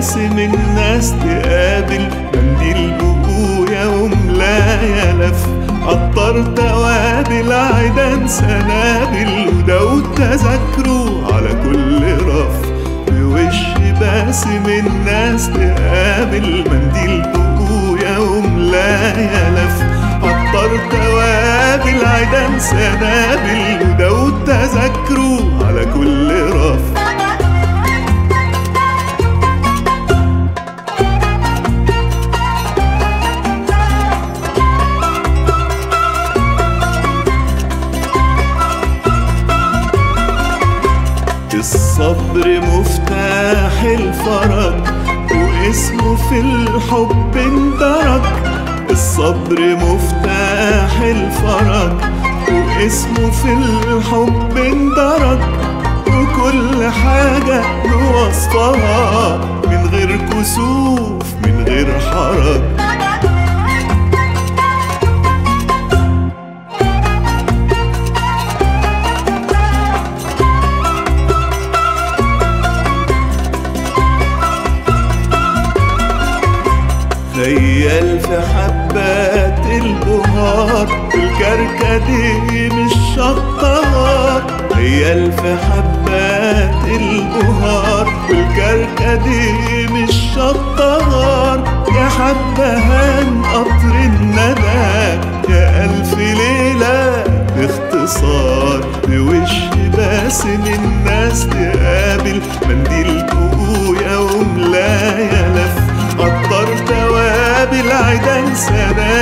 باسم الناس تقابل منديل بقويا وملايا لف عطر توابل عيدان سنابل وداود تذاكره على كل رف بوش باسم الناس تقابل منديل بقويا وملايا لف عطر توابل عيدان سنابل وداود تذاكره على كل رف الصبر مفتاح الفرج واسمه في الحب اندرج الصبر مفتاح الفرج واسمه في الحب اندرج وكل حاجة بوصفها من غير كسوف من غير حرج خيال في حبات البهار الكركديه مش شطار خيال في حبات البهار والكركديه مش شطار يا حبهان قطر الندى يا ألف ليلة باختصار بوش باسم الناس تقابل منديل بقويا وملايا لف عطر توابل عيدان سنة